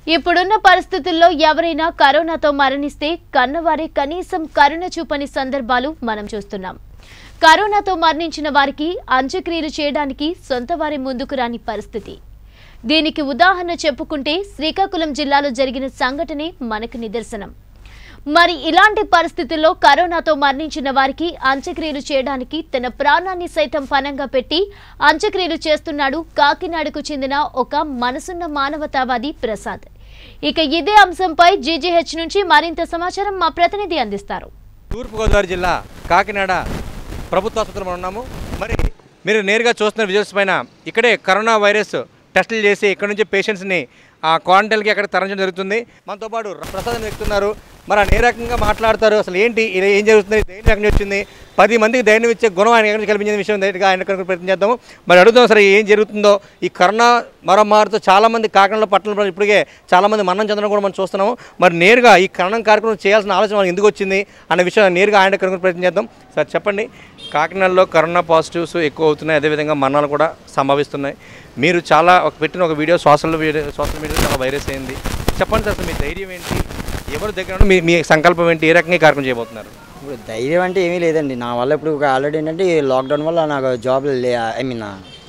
ఇప్పుడున్న పరిస్థితుల్లో ఎవరైనా కరోనాతో మరణిస్తే కన్నవారే కనీసం కరుణ చూపని సందర్భాలు మనం చూస్తున్నాం కరోనాతో మరణించిన వారికి అంత్యక్రియలు చేయడానికి సొంత వారి ముందుకు రాని పరిస్థితి దీనికి ఉదాహరణ చెప్పుకుంటే శ్రీకాకుళం జిల్లాలో జరిగిన సంఘటనే మనకు నిదర్శనం మరి ఇలాంటి పరిస్థితుల్లో కరోనాతో మరణించిన వారికి అంత్యక్రియలు చేయడానికి తన ప్రాణాన్ని సైతం పనంగా పెట్టి అంత్యక్రియలు చేస్తున్నాడు కాకినాడకు చెందిన ఒక మనసున్న మానవతావాది ప్రసాద్ ఇక ఇదే అంశంపై జీజీహెచ్ నుంచి మరింత సమాచారం మా ప్రతినిధి అందిస్తారు తూర్పుగోదావరి జిల్లా కాకినాడ ప్రభుత్వ ఆసుపత్రిలో మనం ఉన్నాము మరి మీరు నేరుగా చూస్తున్న విజువల్స్ పైన ఇక్కడే కరోనా వైరస్ టెస్టులు చేసి ఇక్కడ నుంచి పేషెంట్స్ని ఆ క్వారంటైన్కి అక్కడ తరలించడం జరుగుతుంది మనతో పాటు ప్రసాద్ అని వ్యక్తి ఉన్నారు మరి ఆయన ఏ రకంగా మాట్లాడతారు అసలు ఏంటి ఇది ఏం జరుగుతుంది ధైర్యం ఎక్కడి నుంచి వచ్చింది పది మందికి ధైర్యం ఇచ్చే గుణం ఆయన ఎక్కడి నుంచి కల్పించిన విషయం ధైర్యంగా ఆయన కనుక ప్రయత్నం చేద్దాము మరి అడుగుదాం సరే ఏం జరుగుతుందో ఈ కరోనా మరో మారుతో చాలామంది కాకినాడలో పట్టణంలో ఇప్పటికే చాలామంది మరణం చెందడం కూడా మనం చూస్తున్నాము మరి నేరుగా ఈ కరణం కార్యక్రమం చేయాల్సిన ఆలోచన మనకి ఎందుకు వచ్చింది అన్న విషయం నేరుగా ఆయన కనుక ప్రయత్నం చేద్దాం సార్ చెప్పండి కాకినాడలో కరోనా పాజిటివ్స్ ఎక్కువ అవుతున్నాయి అదేవిధంగా మరణాలు కూడా సంభవిస్తున్నాయి మీరు చాలా ఒక పెట్టిన ఒక వీడియో సోషల్ వీడియో సోషల్ మీడియాలో చాలా వైరస్ అయింది చెప్పండి సార్ అసలు మీ ధైర్యం ఏంటి ఎవరి దగ్గర నుండి మీ మీ సంకల్పం ఏంటి ఏ రకంగా ఈ కార్యక్రమం చేయబోతున్నారు ఇప్పుడు ధైర్యం అంటే ఏమీ లేదండి నా వల్ల ఇప్పుడు ఆల్రెడీ ఏంటంటే ఈ లాక్డౌన్ వల్ల నాకు జాబ్ లే ఐ మీన్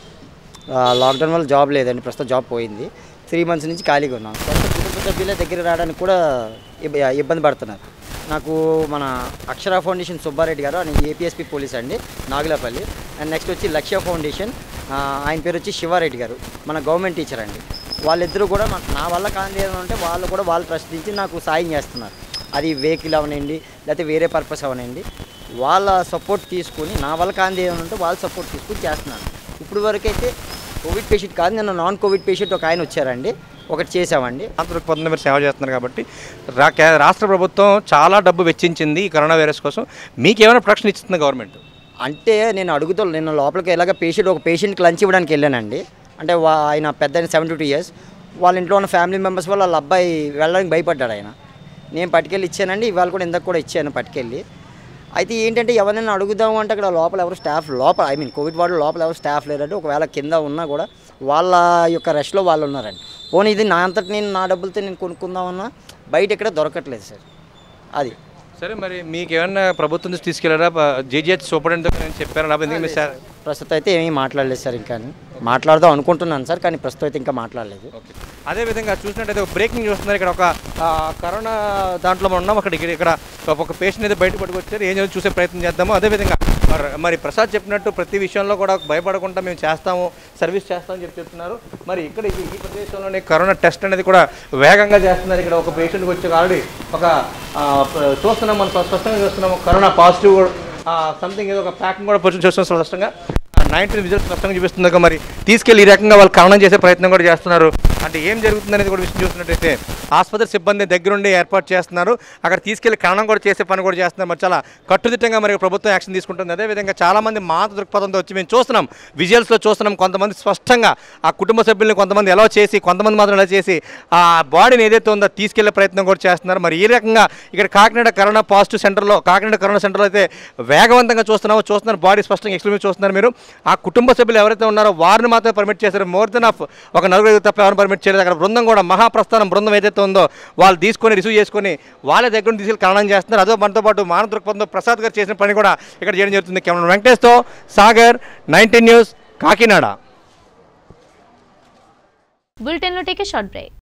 లాక్డౌన్ వల్ల జాబ్ లేదండి ప్రస్తుతం జాబ్ పోయింది త్రీ మంత్స్ నుంచి ఖాళీగా ఉన్నాను సొంత కుటుంబ సభ్యుల దగ్గర రావడానికి కూడా ఇబ్బ- ఇబ్బంది పడుతున్నారు నాకు మన అక్షర ఫౌండేషన్ సుబ్బారెడ్డి గారు ఆయన ఏపీఎస్పీ పోలీస్ అండి నాగులపల్లి అండ్ నెక్స్ట్ వచ్చి లక్ష్య ఫౌండేషన్ ఆ, ఆయన పేరు వచ్చి శివారెడ్డి గారు మన గవర్నమెంట్ టీచర్ అండి వాళ్ళిద్దరూ కూడా మన- నా వల్ల కాని ఏదైనా ఉంటే వాళ్ళు కూడా వాళ్ళు ప్రశ్నించి నాకు సాయం చేస్తున్నారు అది వెహికల్ అవనండి లేకపోతే వేరే పర్పస్ అవనండి వాళ్ళ సపోర్ట్ తీసుకుని నా వల్ల కాని ఏమైనా ఉంటే వాళ్ళ సపోర్ట్ తీసుకుని చేస్తున్నాను ఇప్పుడు వరకు అయితే కోవిడ్ పేషెంట్ కాదు నేను నాన్ కోవిడ్ పేషెంట్ ఒక ఆయన వచ్చారండి ఒకటి చేసామండి ఆంధ్రప్రదేశ్ పొందిన మీరు సేవ చేస్తున్నారు కాబట్టి రా కే- రాష్ట్ర ప్రభుత్వం చాలా డబ్బు వెచ్చించింది ఈ కరోనా వైరస్ కోసం మీకు ఏమైనా ప్రొటెక్షన్ ఇస్తుంది గవర్నమెంట్ అంటే నేను అడుగుతా నేను లోపలికి ఎలాగ పేషెంట్ ఒక పేషెంట్కి లంచ్ ఇవ్వడానికి వెళ్ళానండి అంటే వా ఆయన పెద్ద ఆయన సెవెంటీ టూ ఇయర్స్ వాళ్ళ ఇంట్లో ఉన్న ఫ్యామిలీ మెంబర్స్ వల్ల వాళ్ళ అబ్బాయి వెళ్ళడానికి భయపడ్డాడు ఆయన నేను పట్టుకెళ్ళి ఇచ్చానండి ఇవాళ కూడా ఇందాక కూడా ఇచ్చాను పట్టుకెళ్ళి అయితే ఏంటంటే ఎవరైనా అడుగుదాము అంటే అక్కడ లోపల ఎవరు స్టాఫ్ లోపల ఐ మీన్ కోవిడ్ వార్డు లోపల ఎవరు స్టాఫ్ లేరంటే ఒకవేళ కింద ఉన్నా కూడా వాళ్ళ యొక్క రష్లో వాళ్ళు ఉన్నారండి పోనీ ఇది నా అంతటి నేను నా డబ్బులతో నేను కొనుక్కుందామన్నా బయట ఎక్కడ దొరకట్లేదు సార్ అది సరే మరి మీకు ఏమైనా ప్రభుత్వం నుంచి తీసుకెళ్లారా జేజీహెచ్ సూపరింటెండెంట్ నేను చెప్పారా లేకపోతే ఎందుకు మీరు సార్ ప్రస్తుతం అయితే ఏమీ మాట్లాడలేదు సార్ ఇంకా మాట్లాడదాం అనుకుంటున్నాను సార్ కానీ ప్రస్తుతం అయితే ఇంకా మాట్లాడలేదు ఓకే అదేవిధంగా చూసినట్టయితే ఒక బ్రేకింగ్ చూస్తున్నారు ఇక్కడ ఒక ఆ, కరోనా దాంట్లో మనం ఉన్నాం అక్కడ ఇక్కడ ఇక్కడ ఒక పేషెంట్ అయితే బయట పట్టుకొచ్చారు ఏం జరుగుతుందో చూసే ప్రయత్నం చేద్దాము అదేవిధంగా మరి మరి ప్రసాద్ చెప్పినట్టు ప్రతి విషయంలో కూడా భయపడకుండా మేము చేస్తాము సర్వీస్ చేస్తామని చెప్పి చెప్తున్నారు మరి ఇక్కడ ఈ ఈ ప్రదేశంలోనే కరోనా టెస్ట్ అనేది కూడా వేగంగా చేస్తున్నారు ఇక్కడ ఒక పేషెంట్కి వచ్చి ఆల్రెడీ ఒక ఆ, ప- చూస్తున్నాం మనం స్పష్టంగా చూస్తున్నాము కరోనా పాజిటివ్ సంథింగ్ ఏదో ఒక ప్యాకింగ్ కూడా పొజిషన్ చూస్తున్నాం స్పష్టంగా నైన్టీన్ రిజల్ట్ స్పష్టంగా చూపిస్తుంది కదా మరి తీసుకెళ్లి ఈ రకంగా వాళ్ళు ఖననం చేసే ప్రయత్నం కూడా చేస్తున్నారు అంటే ఏం జరుగుతుంది అనేది కూడా విషయం చూస్తున్నట్టయితే ఆసుపత్రి సిబ్బంది దగ్గరుండి ఏర్పాటు చేస్తున్నారు అక్కడ తీసుకెళ్లి ఖననం కూడా చేసే పని కూడా చేస్తున్నారు మరి చాలా కట్టుదిట్టంగా మరి ప్రభుత్వం యాక్షన్ తీసుకుంటుంది అదేవిధంగా చాలా మంది మాత దృక్పథంతో వచ్చి మేము చూస్తున్నాం విజువల్స్లో చూస్తున్నాం కొంతమంది స్పష్టంగా ఆ కుటుంబ సభ్యుల్ని కొంతమంది ఎలా చేసి కొంతమంది మాత్రం ఎలా చేసి ఆ బాడీని ఏదైతే ఉందో తీసుకెళ్లే ప్రయత్నం కూడా చేస్తున్నారు మరి ఈ రకంగా ఇక్కడ కాకినాడ కరోనా పాజిటివ్ సెంటర్లో కాకినాడ కరోనా సెంటర్లో అయితే వేగవంతంగా చూస్తున్నామో చూస్తున్నారు బాడీ స్పష్టంగా ఎక్స్ప్లెయిన్ చూస్తున్నారు మీరు ఆ కుటుంబ సభ్యులు ఎవరైతే ఉన్నారో వారిని మాత్రమే పర్మిట్ చేశారు మోర్ దెన్ ఆఫ్ ఒక నలుగురు తప్ప ఎవరిని పర్మిట్ చేయలేదు అక్కడ బృందం కూడా మహాప్రస్థానం బృందం ఏదైతే ఉందో వాళ్ళు తీసుకొని రిసీవ్ చేసుకొని వాళ్ళ దగ్గర నుంచి తీసుకెళ్ళి ఖననం చేస్తున్నారు అదో మనతో పాటు మానవ దృక్పథంతో ప్రసాద్ గారు చేసిన పని కూడా ఇక్కడ చేయడం జరుగుతుంది కెమెరా వెంకటేష్తో సాగర్ నైన్టీన్ న్యూస్ కాకినాడ బులెటిన్లో టేకే షార్ట్ బ్రేక్